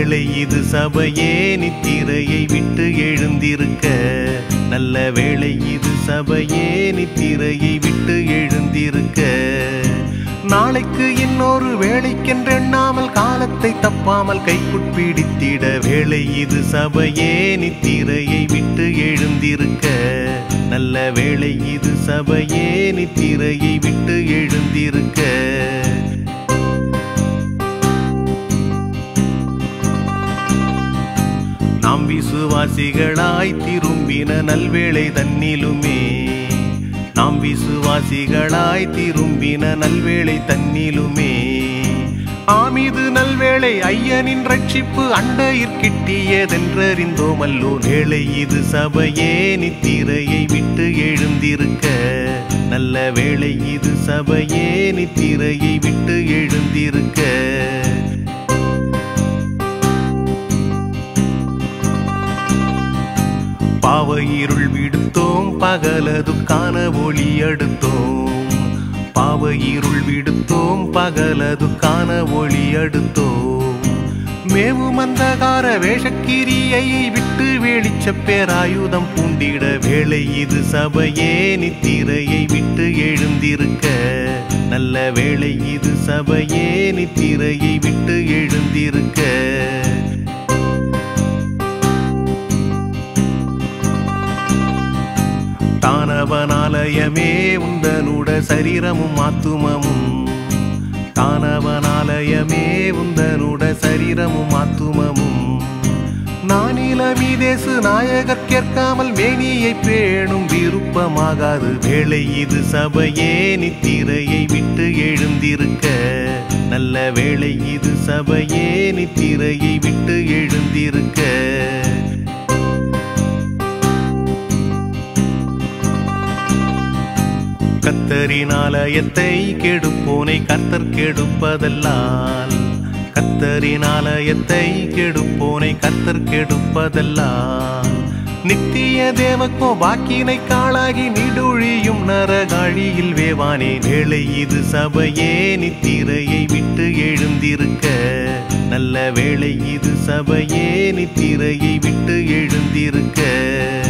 வேளை இது சபையே நித்திரையை விட்டு எழுந்திருக்க நல்ல வேளை இது சபையே நித்திரையை விட்டு எழுந்திருக்க நாளைக்கு இன்னொரு வேலைக்கென்றெண்ணாமல் காலத்தை தப்பாமல் கைக்குட்பிடித்திட வேளை இது சபையே நித்திரையை விட்டு எழுந்திருக்க நல்ல வேளை இது சபையே நித்திரையை விட்டு எழுந்திருக்க நாம் விசுவாசிகளாய் திரும்பின நல்வேளை தன்னிலுமே நாம் விசுவாசிகளாய் திரும்பின நல்வேளை தன்னிலுமே ஆமிது நல்வேளை ஐயனின் ரட்சிப்பு அண்டையிற் கிட்டியதென்றறிந்தோமல்லோ வேளை இது சபையே நித்திரையை விட்டு எழுந்திருக்க நல்ல வேளை இது சபையே நித்திரையை விட்டு எழுந்திருக்க பாவ இருள் விடுத்தோம் பகலது காண ஒளி அடுத்தோம் பாவ இருள் விடுத்தோம் பகலது காண ஒளி அடுத்தோம் மேவும் அந்தகார வேஷக்கிரியை விட்டு வெளிச்ச பேராயுதம் பூண்டிட வேளை இது சபையே நித்திரையை விட்டு எழுந்திருக்க நல்ல வேளை இது சபையே நித்திரையை விட்டு எழுந்திருக்க தானவனாலயமே உந்தனுட சரீரமும் ஆத்துமமும் தானவனாலயமே உந்தனுட சரீரமும் ஆத்துமமும் நானிலமீதேசு நாயகர் கேட்காமல் மேனியை பேணும் விருப்பமாகாது வேளை இது சபையே நித்திரையை விட்டு எழுந்திருக்க நல்ல வேளை இது சபையே நித்திரையை விட்டு எழுந்திருக்க கத்தரின் ஆலயத்தை கெடுப்போனை கர்த்தர் கெடுப்பதல்லால் கத்தரின் ஆலயத்தை கெடுப்போனை கர்த்தர் கெடுப்பதல்லால் நித்திய தேவக்கோ பாக்கினை காளாகி நிடுழியும் நரகாழியில் வேவானே வேளை இது சபையே நித்திரையை விட்டு எழுந்திருக்க நல்ல வேளை இது சபையே நித்திரையை விட்டு எழுந்திருக்க